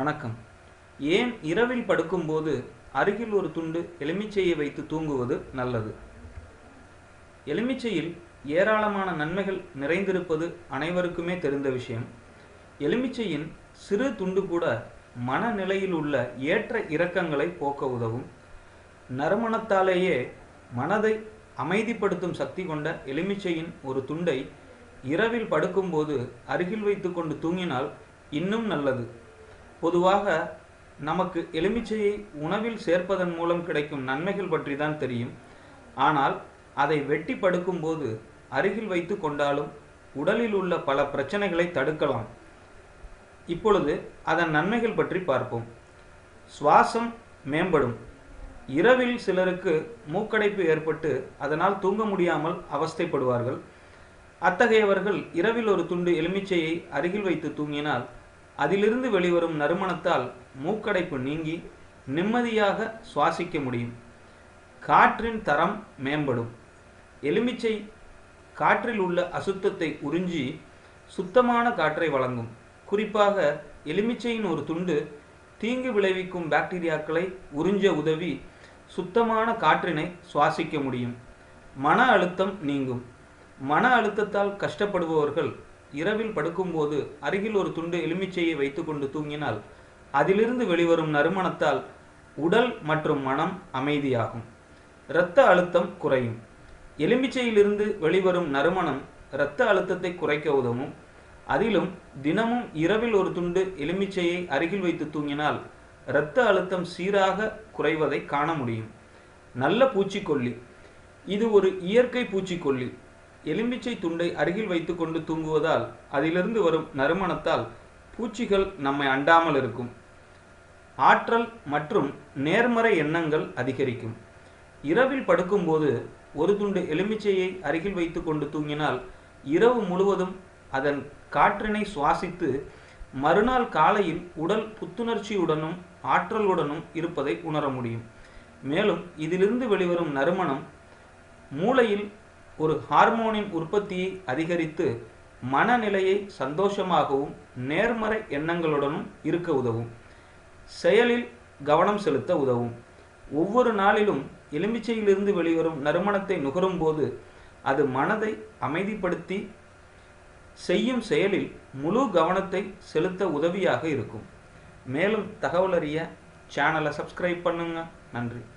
வணக்கம் ஏன் இரவில் படுக்கும்போது அருகில் ஒரு துண்டு எலுமிச்சையை வைத்து தூங்குவது நல்லது எலுமிச்சையில் ஏராளமான நன்மைகள் நிறைந்திருப்பது அனைவருக்குமே தெரிந்த விஷயம் எலுமிச்சையின் சிறு துண்டு கூட மனநிலையில் உள்ள ஏற்ற இறக்கங்களை போக்க உதவும் நறுமணத்தாலேயே மனதை அமைதிப்படுத்தும் சக்தி கொண்ட எலுமிச்சையின் ஒரு துண்டை இரவில் படுக்கும்போது அருகில் வைத்துக்கொண்டு தூங்கினால் இன்னும் நல்லது பொதுவாக நமக்கு எலுமிச்சையை உணவில் சேர்ப்பதன் மூலம் கிடைக்கும் நன்மைகள் பற்றி தான் தெரியும் ஆனால் அதை வெட்டி படுக்கும்போது அருகில் வைத்து கொண்டாலும் உடலில் உள்ள பல பிரச்சனைகளை தடுக்கலாம் இப்பொழுது அதன் நன்மைகள் பற்றி பார்ப்போம் சுவாசம் மேம்படும் இரவில் சிலருக்கு மூக்கடைப்பு ஏற்பட்டு அதனால் தூங்க முடியாமல் அவஸ்தைப்படுவார்கள் அத்தகையவர்கள் இரவில் ஒரு துண்டு எலுமிச்சையை அருகில் வைத்து தூங்கினால் அதிலிருந்து வெளிவரும் நறுமணத்தால் மூக்கடைப்பு நீங்கி நிம்மதியாக சுவாசிக்க முடியும் காற்றின் தரம் மேம்படும் எலுமிச்சை காற்றில் உள்ள அசுத்தத்தை உறிஞ்சி சுத்தமான காற்றை வழங்கும் குறிப்பாக எலுமிச்சையின் ஒரு துண்டு தீங்கு விளைவிக்கும் பாக்டீரியாக்களை உறிஞ்ச உதவி சுத்தமான காற்றினை சுவாசிக்க முடியும் மன அழுத்தம் நீங்கும் மன அழுத்தத்தால் கஷ்டப்படுபவர்கள் இரவில் படுக்கும்போது அருகில் ஒரு துண்டு எலுமிச்சையை வைத்துக்கொண்டு தூங்கினால் அதிலிருந்து வெளிவரும் நறுமணத்தால் உடல் மற்றும் மனம் அமைதியாகும் இரத்த அழுத்தம் குறையும் எலுமிச்சையிலிருந்து வெளிவரும் நறுமணம் இரத்த அழுத்தத்தை குறைக்க உதவும் அதிலும் தினமும் இரவில் ஒரு துண்டு எலுமிச்சையை அருகில் வைத்து தூங்கினால் இரத்த அழுத்தம் சீராக குறைவதை காண முடியும் நல்ல பூச்சிக்கொல்லி இது ஒரு இயற்கை பூச்சிக்கொல்லி எலுமிச்சை துண்டை அருகில் வைத்துக்கொண்டு தூங்குவதால் அதிலிருந்து வரும் நறுமணத்தால் பூச்சிகள் நம்மை அண்டாமல் இருக்கும் ஆற்றல் மற்றும் நேர்மறை எண்ணங்கள் அதிகரிக்கும் இரவில் படுக்கும்போது ஒரு துண்டு எலுமிச்சையை அருகில் வைத்துக்கொண்டு தூங்கினால் இரவு முழுவதும் அதன் காற்றினை சுவாசித்து மறுநாள் காலையில் உடல் புத்துணர்ச்சியுடனும் ஆற்றலுடனும் இருப்பதை உணர முடியும் மேலும் இதிலிருந்து வெளிவரும் நறுமணம் மூளையில் ஒரு ஹார்மோனின் உற்பத்தியை அதிகரித்து மனநிலையை சந்தோஷமாகவும் நேர்மறை எண்ணங்களுடனும் இருக்க உதவும் செயலில் கவனம் செலுத்த உதவும் ஒவ்வொரு நாளிலும் எலுமிச்சையிலிருந்து வெளிவரும் நறுமணத்தை நுகரும்போது அது மனதை அமைதிப்படுத்தி செய்யும் செயலில் முழு கவனத்தை செலுத்த உதவியாக இருக்கும் மேலும் தகவல் அறிய சேனலை சப்ஸ்கிரைப் பண்ணுங்க நன்றி